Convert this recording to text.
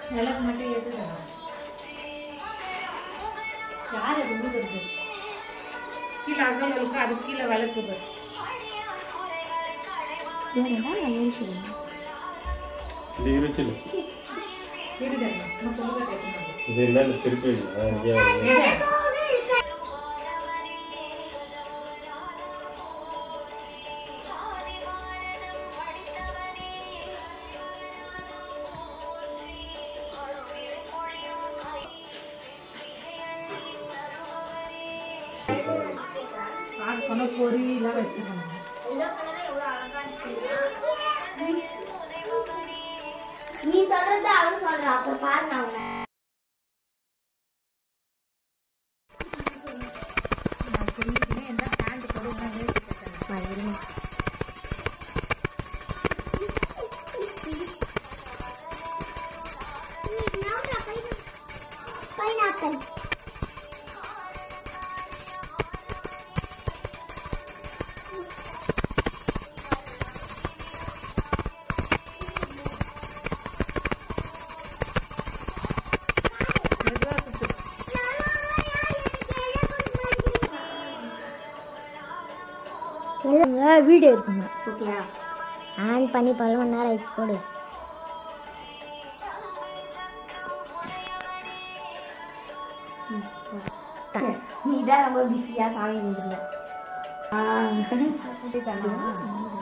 விளக்கு மட்டும் ஏற்றுக்கலாம் யார் அது விழுகிறது கீழே அகல் விளக்கு அது கீழே விளக்கு பாரு. ஏன்னா நல்ல விஷயம் இது இருச்சுல இருங்க நான் சொல்லுங்க கேட்கணும் இது என்ன திருப்பி வைக்கணும். ஆ, இங்கே வருது. ஸ்டார்ட் பண்ண பொரியெல்லாம் வச்சுக்கணும் நீ சொல்றது அவன் சொல்றான் அப்புறம் பாருங்க அவனை நான் சொல்லிக்கிறேன் என்ன ஹேண்ட் போடுங்க இருங்க பைனாப்பிள் இல்லைங்க வீடியோ இருக்குங்க ஓகேயா ஆன் பண்ணி பல மணி நேரம் ஆயிடுச்சு போடு நீ தான் ரொம்ப பிஸியாக சாமி கும்பிடுங்க